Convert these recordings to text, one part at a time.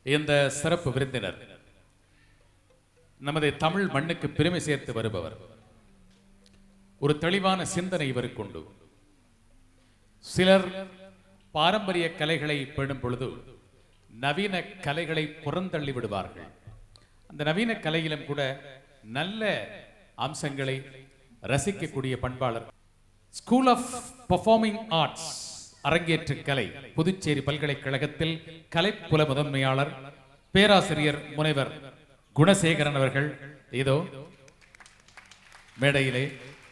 இந்த சிறப்பு விருந்தினர் நமது தமிழ் மண்ணுக்கு பெருமை சேர்த்து வருபவர் ஒரு தெளிவான சிந்தனை இவருக்கு உண்டு சிலர் பாரம்பரிய கலைகளை பேணும் பொழுது நவீன கலைகளை புறந்தள்ளி விடுவார்கள் அந்த நவீன கலையிலும் கூட நல்ல அம்சங்களை ரசிக்கக்கூடிய பண்பாளர் ஸ்கூல் ஆஃப் பெர்ஃபார்மிங் ஆர்ட்ஸ் அரங்கேற்று கலை புதுச்சேரி பல்கலைக்கழகத்தில் கலைப்புல முதன்மையாளர் பேராசிரியர் முனைவர் குணசேகரன் அவர்கள் இதோ மேடையிலே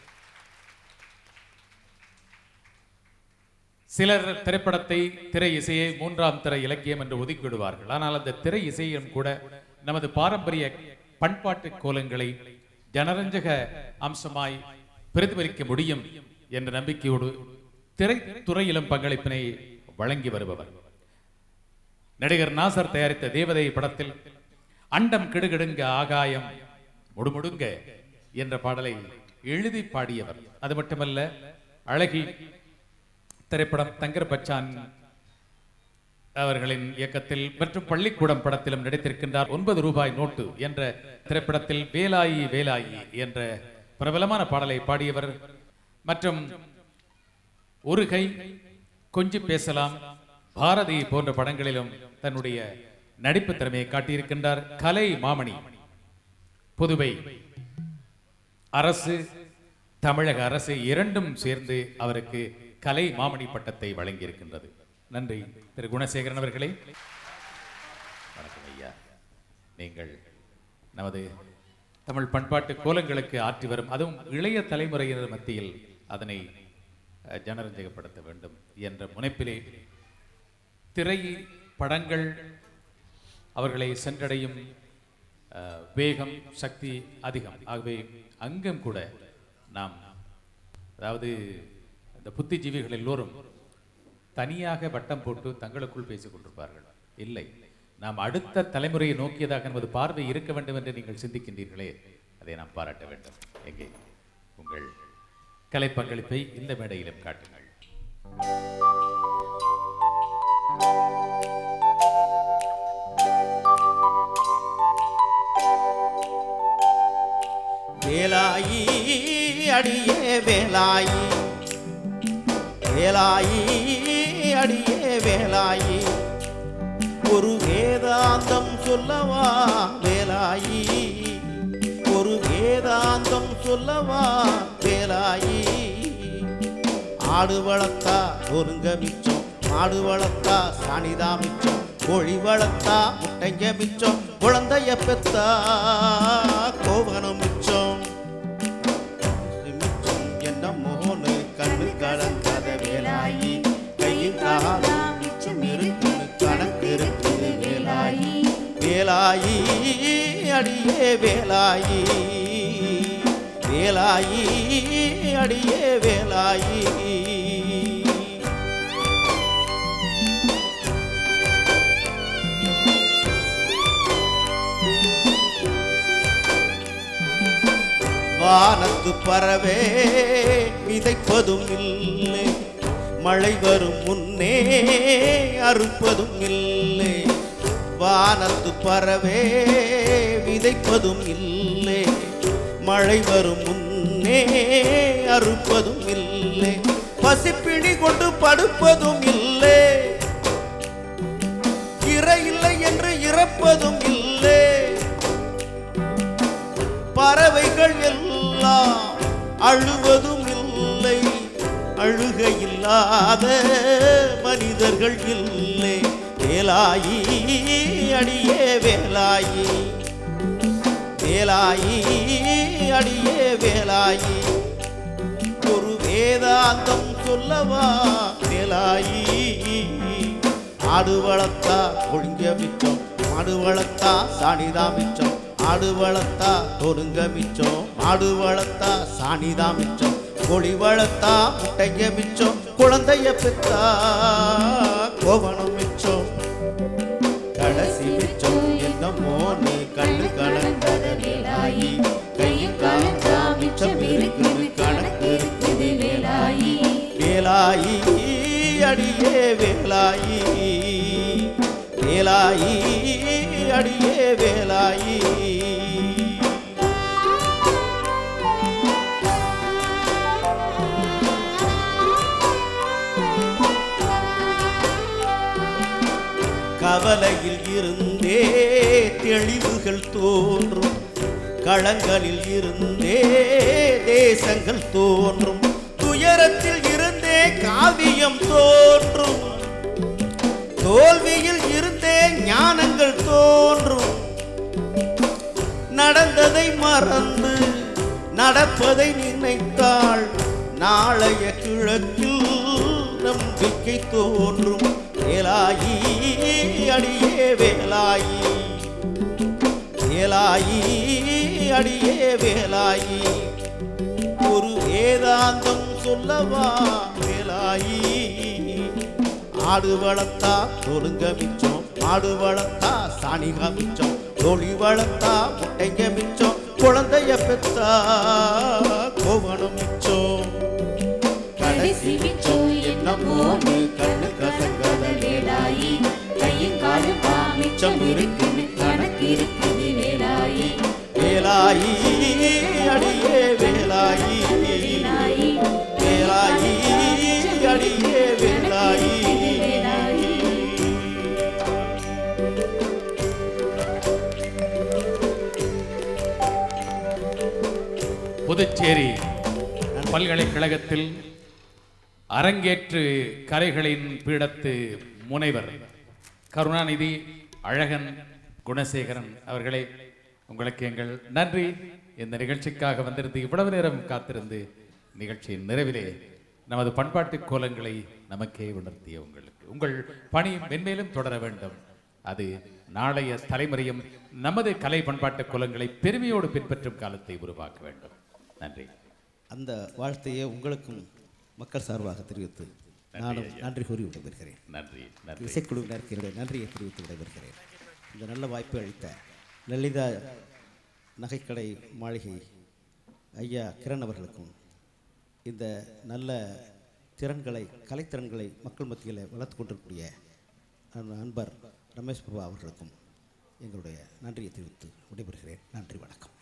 சிலர் திரைப்படத்தை திரை இசையை மூன்றாம் திரை இலக்கியம் என்று ஒதுக்கிவிடுவார்கள் ஆனால் அந்த திரை இசையும் கூட நமது பாரம்பரிய பண்பாட்டு கோலங்களை ஜனரஞ்சக அம்சமாய் பிரதிபலிக்க முடியும் என்ற நம்பிக்கையோடு திரைத்துறையிலும் பங்களிப்பினை வழங்கி வருபவர் நடிகர் நாசர் தயாரித்த தேவதை படத்தில் அண்டம் கிடுகிடுங்க ஆகாயம் முடுமுடுங்க என்ற பாடலை எழுதி பாடியவர் அது மட்டுமல்ல அழகி திரைப்படம் தங்கர் பச்சான் அவர்களின் இயக்கத்தில் மற்றும் பள்ளிக்கூடம் படத்திலும் நடித்திருக்கின்றார் ஒன்பது ரூபாய் நோட்டு என்ற திரைப்படத்தில் வேலாயி வேலாயி என்ற பிரபலமான பாடலை பாடியவர் மற்றும் ஒரு கை கொஞ்சி பேசலாம் பாரதி போன்ற படங்களிலும் தன்னுடைய நடிப்பு திறமையை காட்டியிருக்கின்றார் கலை மாமணி புதுவை அரசு தமிழக அரசு இரண்டும் சேர்ந்து அவருக்கு கலை மாமணி பட்டத்தை வழங்கியிருக்கின்றது நன்றி திரு குணசேகரன் அவர்களே வணக்கம் ஐயா நீங்கள் நமது தமிழ் பண்பாட்டு கோலங்களுக்கு ஆற்றி வரும் அதுவும் இளைய தலைமுறையினர் மத்தியில் அதனை அஹ், ஜனரஞ்சகப்படுத்த வேண்டும் என்ற முனைப்பிலே திரை படங்கள் அவர்களை சென்றடையும் அஹ், வேகம் சக்தி அதிகம் ஆகவே அங்கும் கூட நாம் அதாவது இந்த புத்திஜீவிகள் எல்லோரும் தனியாக வட்டம் போட்டு தங்களுக்குள் பேசிக் கொண்டிருப்பார்கள் இல்லை நாம் அடுத்த தலைமுறையை நோக்கியதாக நமது பார்வை இருக்க வேண்டும் என்று நீங்கள் சிந்திக்கின்றீர்களே அதை நாம் பாராட்ட வேண்டும் எங்கே உங்கள் கலை பங்களிப்பை இந்த மேடையிலும் காட்டுங்கள் வேலாயி அடியே வேலாயி வேலாயி அடியே வேலாயி ஒரு வேதாந்தம் சொல்லவா வேலாயி ஒரு வேதாந்தம் சொல்லவா வேலாயி ஆடு வளர்த்தா ஒருங்க மிச்சம் மாடு வளர்த்தா சாணிதா மிச்சம் கோழி வளர்த்தா முட்டைங்க மிச்சம் குழந்தைய பெத்தா கோவனம் மிச்சம் மிச்சம் என்ன மோனு கண்ணு கலந்தத வேலாயி கையும் காலும் மிச்சம் இருக்குன்னு கணக்கு இருக்குது வேலாயி வேலாயி அடியே வேலாயி வேலாயி அடியே வேலாயி வானத்து பறவே விதைப்பதும் இல்லை மழை வரும் முன்னே அறுப்பதும் இல்லை வானத்து பறவே விதைப்பதும் இல்லை மழை வரும் முன்னே அறுப்பதும் இல்லை பசிப்பிணி கொண்டு படுப்பதும் இல்லை இறை இல்லை என்று இறப்பதும் இல்லை பறவைகள் எல்லாம் அழுவதும் இல்லை அழுக இல்லாத மனிதர்கள் இல்லை வேலாயி அடியே வேலாயி வேலாயி அடியே வேலாயி ஒரு வேதாந்தம் சொல்லவா வேலாயி ஆடு வளர்த்தா ஒழுங்க மிச்சம் மாடு வளர்த்தா சாணிதா மிச்சம் ஆடு வளர்த்தா தொடுங்க மிச்சம் மாடு வளர்த்தா சாணிதா மிச்சம் கோழி வளர்த்தா முட்டைங்க மிச்சம் குழந்தைய பெத்தா கோவணம் மிச்சம் கடைசி மிச்சம் என்ன மோனு கண்ணு கலந்தத வேலாயி கையும் காலந்தா மிச்சம் இருக்குது கணக்கு இருக்குது வேலாயி வேலாயி அடியே வேலாயி வேலாயி அடியே வேலாயி கவலையில் இருந்தே தெளிவுகள் தோன்றும் களங்களில் இருந்தே தேசங்கள் தோன்றும் துயரத்தில் இருந்தே காவியம் தோன்றும் தோல்வியில் இருந்தே ஞானங்கள் தோன்றும் நடந்ததை மறந்து நடப்பதை நினைத்தால் நாளைய கிழக்கில் நம்பிக்கை தோன்றும் வேலாயி அடியே வேலாயி வேலாயி அடியே வேலாயி ஒரு வேதாந்தம் சொல்லவா வேலாயி ஆடு வளர்த்தா தொழுங்க மிச்சம் மாடு வளர்த்தா சாணிகா மிச்சம் தொழி வளர்த்தா முட்டைங்க மிச்சம் குழந்தைய பெத்தா கோவணம் மிச்சம் கடைசி மிச்சம் என்னமோன்னு கண்ணு கசங்காத வேலாயி கையும் காலும் பா மிச்சம் இருக்குது கணக்கு இருக்குது வேலாயி வேலாயி அடியே வேலாயி வேலாயி வேலாயி அடியே வேலாயி வேலாயி புதுச்சேரி பல்கலைக்கழகத்தில் அரங்கேற்று கலைகளின் பீடத்து முனைவர் கருணாநிதி அழகன் குணசேகரன் அவர்களே உங்களுக்கு எங்கள் நன்றி இந்த நிகழ்ச்சிக்காக வந்திருந்து இவ்வளவு நேரம் காத்திருந்து நிகழ்ச்சியின் நிறைவிலே நமது பண்பாட்டு கோலங்களை நமக்கே உணர்த்திய உங்களுக்கு உங்கள் பணி மென்மேலும் தொடர வேண்டும் அது நாளைய தலைமுறையும் நமது கலை பண்பாட்டு குலங்களை பெருமையோடு பின்பற்றும் காலத்தை உருவாக்க வேண்டும் நன்றி அந்த வாழ்த்தையே உங்களுக்கும் மக்கள் சார்பாக தெரிவித்து நானும் நன்றி கூறி விடைபெறுகிறேன் நன்றி நன்றி இசைக்குழுவினருக்கு என்னுடைய நன்றியை தெரிவித்து விடைபெறுகிறேன் இந்த நல்ல வாய்ப்பை அளித்த லலிதா நகைக்கடை மாளிகை ஐயா கிரண் அவர்களுக்கும் இந்த நல்ல திறன்களை கலைத்திறன்களை மக்கள் மத்தியில் வளர்த்து கொண்டிருக்கக்கூடிய நண்- நண்பர் ரமேஷ் பிரபா அவர்களுக்கும் எங்களுடைய நன்றியை தெரிவித்து விடைபெறுகிறேன் நன்றி வணக்கம்